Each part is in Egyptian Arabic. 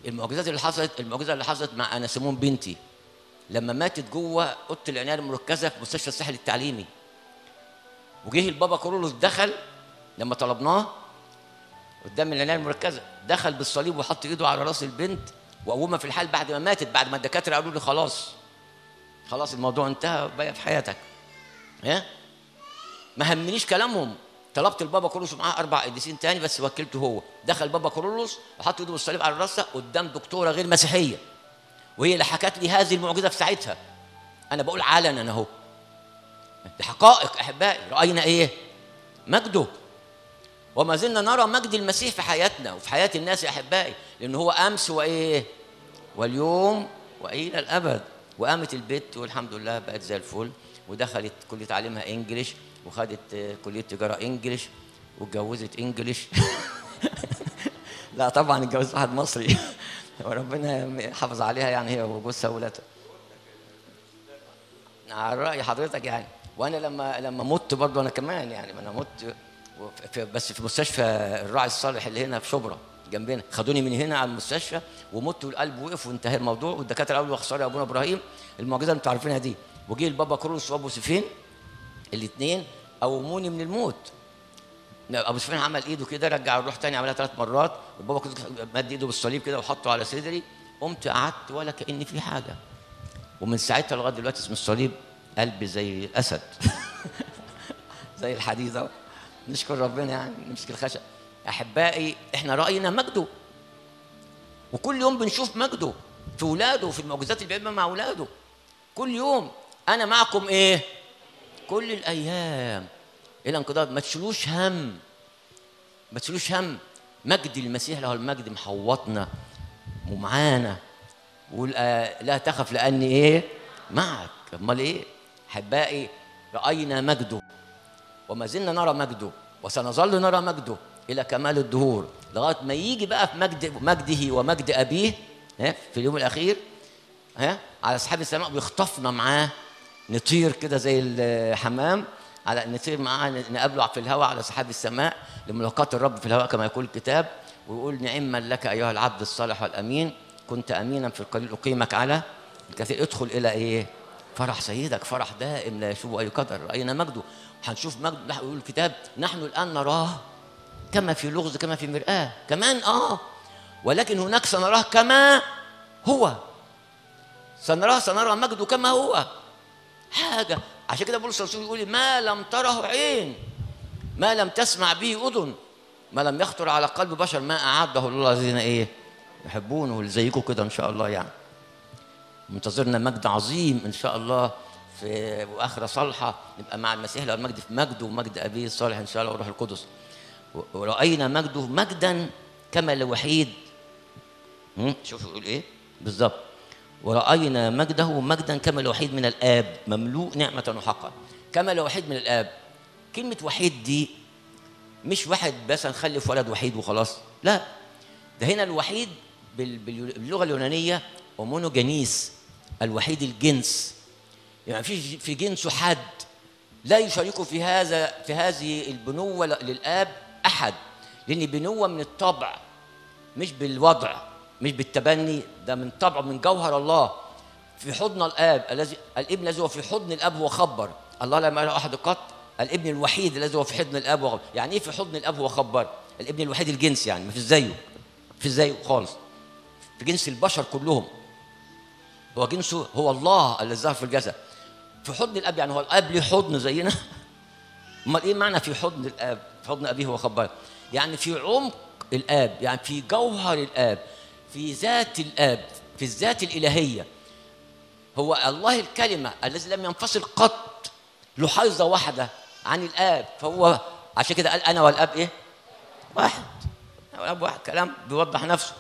المعجزات اللي حصلت المعجزه اللي حصلت مع انا سيمون بنتي لما ماتت جوه اوضه العنايه المركزه في مستشفى الساحل التعليمي وجه البابا كورولوس دخل لما طلبناه قدام العنايه المركزه دخل بالصليب وحط ايده على راس البنت وقومها في الحال بعد ما ماتت بعد ما الدكاتره قالوا لي خلاص خلاص الموضوع انتهى بقى في حياتك ها ما همنيش كلامهم طلبت البابا كورولوس معاه اربع قديسين تاني بس وكلته هو دخل بابا كورولوس وحط ايده بالصليب على راسها قدام دكتوره غير مسيحيه وهي اللي حكت لي هذه المعجزه في ساعتها انا بقول علنا اهو دي حقائق احبائي راينا ايه مجده وما زلنا نرى مجد المسيح في حياتنا وفي حياه الناس يا احبائي لان هو امس وايه واليوم والى الابد وقامت البت والحمد لله بقت زي الفل ودخلت كليه تعليمها انجليش وخدت آه، كليه تجاره انجليش واتجوزت انجليش لا طبعا اتجوزت واحد مصري وربنا يحافظ عليها يعني هي وجوزها وولادها على رأي حضرتك يعني وانا لما لما مت برضه انا كمان يعني ما انا مت في بس في مستشفى الراعي الصالح اللي هنا في شبرا جنبنا خدوني من هنا على المستشفى ومت والقلب وقف وانتهى الموضوع والدكاتره قالوا خساره يا ابونا ابراهيم المعجزه اللي انتوا عارفينها دي وجه البابا كرولوس وابو سفين الاثنين قوموني من الموت ابو سفيان عمل ايده كده رجع الروح تاني عملها ثلاث مرات والبابا كرولوس مد ايده بالصليب كده وحطه على صدري قمت قعدت ولا كاني في حاجه ومن ساعتها لغايه دلوقتي اسم الصليب قلبي زي الاسد زي الحديد اهو نشكر ربنا يعني نمسك الخشب احبائي احنا راينا مجده وكل يوم بنشوف مجده في ولاده وفي المعجزات اللي بيعملها مع ولاده كل يوم انا معكم ايه كل الايام الى انقضاء ما تشيلوش هم ما تشيلوش هم مجد المسيح له المجد محوطنا ومعانا وقول آه، لا تخف لاني ايه معك امال ايه احبائي راينا مجده وما زلنا نرى مجده وسنظل نرى مجده الى كمال الدهور لغايه ما يجي بقى في مجد مجده ومجد ابيه ها في اليوم الاخير ها على اصحاب السماء ويخطفنا معاه نطير كده زي الحمام على نطير معاه نقابله في الهواء على سحاب السماء لملاقات الرب في الهواء كما يقول الكتاب ويقول نعما لك ايها العبد الصالح والامين كنت امينا في القليل اقيمك على الكثير ادخل الى ايه فرح سيدك فرح دائم لا يشوب اي قدر راينا مجده هنشوف مجده يقول الكتاب نحن الان نراه كما في لغز كما في مرآة كمان اه ولكن هناك سنراه كما هو سنراه سنرى مجده كما هو حاجة عشان كده بولس الرسول يقول ما لم تره عين ما لم تسمع به أذن ما لم يخطر على قلب بشر ما أعده الله الذين إيه يحبونه اللي زيكم كده إن شاء الله يعني منتظرنا مجد عظيم إن شاء الله في وآخرة صالحة نبقى مع المسيح له المجد في مجده ومجد أبيه الصالح إن شاء الله والروح القدس ورأينا مجده مجدا كما الوحيد هم؟ شوفوا يقول ايه بالظبط ورأينا مجده مجدا كما الوحيد من الآب مملوء نعمة وحقا كما الوحيد من الآب كلمة وحيد دي مش واحد بس نخلف ولد وحيد وخلاص لا ده هنا الوحيد بال- بال- باللغة اليونانية أومونوجينيس الوحيد الجنس يعني في في جنسه حد لا يشاركه في هذا في هذه البنوة للآب أحد لأن بنوة من الطبع مش بالوضع مش بالتبني ده من طبعه من جوهر الله في حضن الآب الذي الابن الذي هو في حضن الآب هو خبر الله لم يرى أحد قط الابن الوحيد الذي هو في حضن الآب هو خبر يعني إيه في حضن الآب هو خبر الابن الوحيد الجنس يعني ما فيش زيه في زيه خالص في جنس البشر كلهم هو جنسه هو الله الذي ظهر في الجسد في حضن الاب يعني هو الاب ليه حضن زينا امال ايه معنى في حضن الاب في حضن ابيه هو خبر يعني في عمق الاب يعني في جوهر الاب في ذات الاب في الذات الالهيه هو الله الكلمه الذي لم ينفصل قط لحظه واحده عن الاب فهو عشان كده قال انا والاب ايه واحد أنا والاب واحد كلام بيوضح نفسه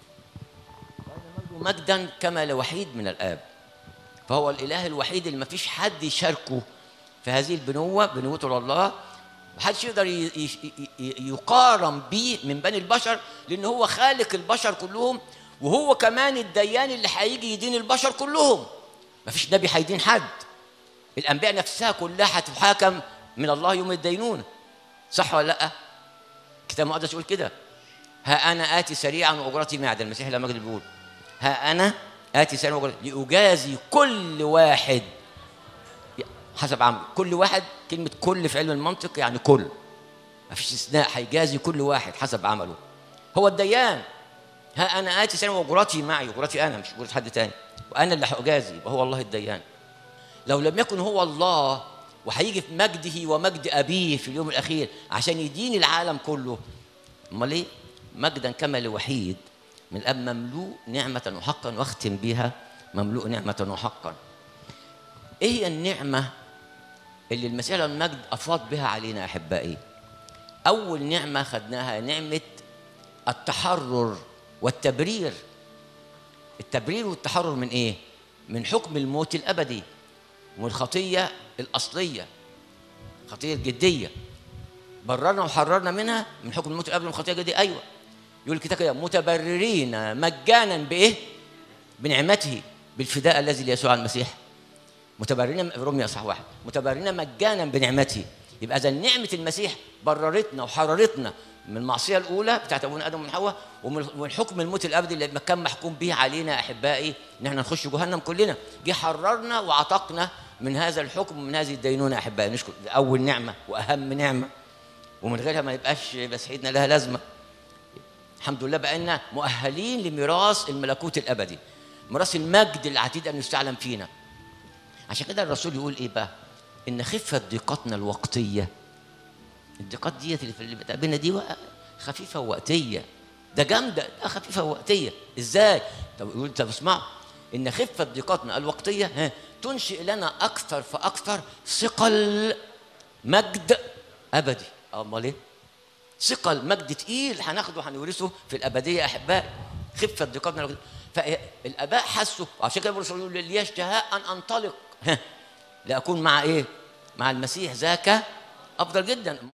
مجدا كما لوحيد من الاب فهو الاله الوحيد اللي ما فيش حد يشاركه في هذه البنوه بنوته لله محدش يقدر ي- ي- ي- يقارن بيه من بني البشر لان هو خالق البشر كلهم وهو كمان الديان اللي هيجي يدين البشر كلهم ما فيش نبي هيدين حد الانبياء نفسها كلها هتحاكم من الله يوم الدينونه صح ولا لا الكتاب المقدس يقول كده ها انا اتي سريعا واجرتي معدن المسيح لما مجد بيقول ها انا اتي سريعا واجرتي لاجازي كل واحد حسب عمله كل واحد كلمه كل في علم المنطق يعني كل ما فيش استثناء هيجازي كل واحد حسب عمله هو الديان ها انا اتي سريعا واجرتي معي اجرتي انا مش اجره حد تاني وانا اللي هاجازي يبقى هو الله الديان لو لم يكن هو الله وهيجي في مجده ومجد ابيه في اليوم الاخير عشان يدين العالم كله امال ايه مجدا كما لوحيد من الاب مملوء نعمه وحقا واختم بها مملوء نعمه وحقا ايه هي النعمه اللي المسيح له المجد افاض بها علينا احبائي اول نعمه خدناها نعمه التحرر والتبرير التبرير والتحرر من ايه من حكم الموت الابدي ومن الخطيه الاصليه الخطيه الجديه بررنا وحررنا منها من حكم الموت الابدي من الخطيه الجديه ايوه يقول الكتاب كده متبررين مجانا بايه بنعمته بالفداء الذي ليسوع المسيح متبررين روميا صح واحد متبررين مجانا بنعمته يبقى اذا نعمه المسيح بررتنا وحررتنا من المعصيه الاولى بتاعت ابونا ادم ومن حواء ومن حكم الموت الابدي اللي كان محكوم به علينا احبائي ان احنا نخش جهنم كلنا جه حررنا وعتقنا من هذا الحكم ومن هذه الدينونه احبائي نشكر اول نعمه واهم نعمه ومن غيرها ما يبقاش مسيحيتنا لها لازمه الحمد لله بقينا مؤهلين لميراث الملكوت الابدي ميراث المجد العتيد ان يستعلم فينا عشان كده الرسول يقول ايه بقى ان خفه ضيقتنا الوقتيه الضيقات ديت اللي في اللي بتقابلنا دي خفيفه ووقتيه ده جامده ده خفيفه ووقتيه ازاي طب يقول طب اسمعوا ان خفه ضيقتنا الوقتيه ها تنشئ لنا اكثر فاكثر ثقل مجد ابدي امال ايه ثقل مجد تقيل هناخده هنورثه في الابديه احبائي خفه ضيقتنا الوقتيه فالاباء حسوا وعشان كده الرسول يقول لي اشتهاء ان انطلق لاكون مع ايه مع المسيح ذاك افضل جدا